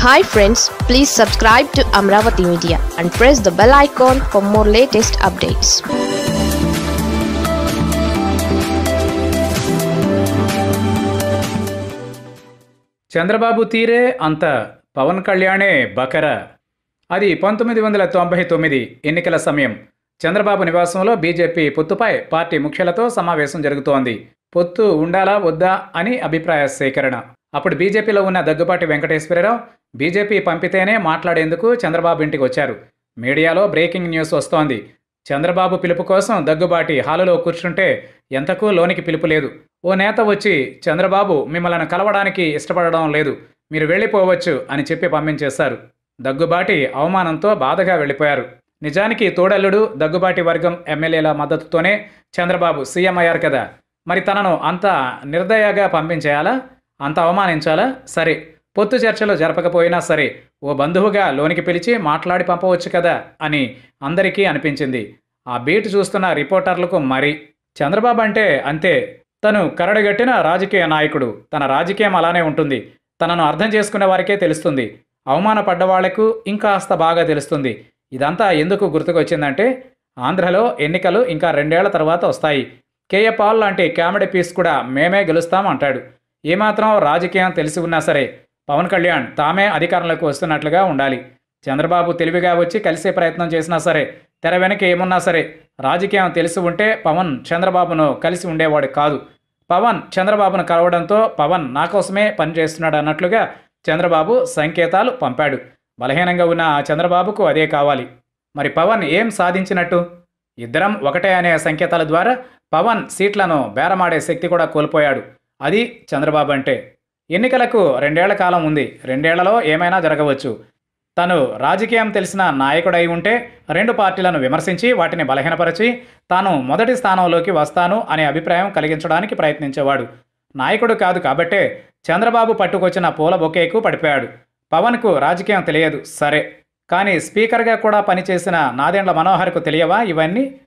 hi friends please subscribe to Amaravati media and press the bell icon for more latest updates Chandrababu తీరే అంత పవన్ కళ్యాణే బకర అది పంతొమ్మిది వందల తొంభై తొమ్మిది ఎన్నికల సమయం చంద్రబాబు నివాసంలో బీజేపీ పొత్తుపై పార్టీ ముఖ్యులతో సమావేశం జరుగుతోంది పొత్తు ఉండాలా వద్దా అని అభిప్రాయ సేకరణ అప్పుడు బీజేపీలో ఉన్న దగ్గుబాటి వెంకటేశ్వరరావు బీజేపీ పంపితేనే మాట్లాడేందుకు చంద్రబాబు ఇంటికి వచ్చారు మీడియాలో బ్రేకింగ్ న్యూస్ వస్తోంది చంద్రబాబు పిలుపు కోసం దగ్గుబాటి హాలులో కూర్చుంటే ఎంతకు లోనికి పిలుపు లేదు ఓ నేత వచ్చి చంద్రబాబు మిమ్మల్ని కలవడానికి ఇష్టపడడం లేదు మీరు వెళ్ళిపోవచ్చు అని చెప్పి పంపించేశారు దగ్గుబాటి అవమానంతో బాధగా వెళ్ళిపోయారు నిజానికి తోడల్లుడు దగ్గుబాటి వర్గం ఎమ్మెల్యేల మద్దతుతోనే చంద్రబాబు సీఎం అయ్యారు కదా మరి తనను అంత నిర్దయగా పంపించేయాలా అంత అవమానించాలా సరే పొత్తు చర్చలు జరపకపోయినా సరే ఓ బంధువుగా లోనికి పిలిచి మాట్లాడి పంపవచ్చు కదా అని అందరికీ అనిపించింది ఆ బీట్ చూస్తున్న రిపోర్టర్లకు మరి చంద్రబాబు అంటే అంతే తను కరడుగట్టిన రాజకీయ నాయకుడు తన రాజకీయం అలానే ఉంటుంది తనను అర్థం చేసుకునే వారికే తెలుస్తుంది అవమానపడ్డ వాళ్లకు ఇంకాస్త బాగా తెలుస్తుంది ఇదంతా ఎందుకు గుర్తుకొచ్చిందంటే ఆంధ్రలో ఎన్నికలు ఇంకా రెండేళ్ల తర్వాత వస్తాయి కేఏ పాల్ లాంటి కామెడీ పీస్ కూడా మేమే గెలుస్తాం అంటాడు ఏమాత్రం రాజకీయం తెలిసి ఉన్నా సరే పవన్ కళ్యాణ్ తామే అధికారంలోకి వస్తున్నట్లుగా ఉండాలి చంద్రబాబు తెలివిగా వచ్చి కలిసే ప్రయత్నం చేసినా సరే తెర వెనక ఏమున్నా సరే రాజకీయం తెలిసి ఉంటే పవన్ చంద్రబాబును కలిసి ఉండేవాడు కాదు పవన్ చంద్రబాబును కలవడంతో పవన్ నా కోసమే పనిచేస్తున్నాడు అన్నట్లుగా చంద్రబాబు సంకేతాలు పంపాడు బలహీనంగా ఉన్న ఆ చంద్రబాబుకు అదే కావాలి మరి పవన్ ఏం సాధించినట్టు ఇద్దరం ఒకటే అనే సంకేతాల ద్వారా పవన్ సీట్లను బేరమాడే శక్తి కూడా కోల్పోయాడు అది చంద్రబాబు అంటే ఎన్నికలకు రెండేళ్ల కాలం ఉంది రెండేళ్లలో ఏమైనా జరగవచ్చు తను రాజకీయం తెలిసిన నాయకుడై ఉంటే రెండు పార్టీలను విమర్శించి వాటిని బలహీనపరిచి తాను మొదటి స్థానంలోకి వస్తాను అనే అభిప్రాయం కలిగించడానికి ప్రయత్నించేవాడు నాయకుడు కాదు కాబట్టే చంద్రబాబు పట్టుకొచ్చిన పూల బొకేకు పడిపోయాడు పవన్కు రాజకీయం తెలియదు సరే కానీ స్పీకర్గా కూడా పనిచేసిన నాదెండ్ల మనోహర్కు తెలియవా ఇవన్నీ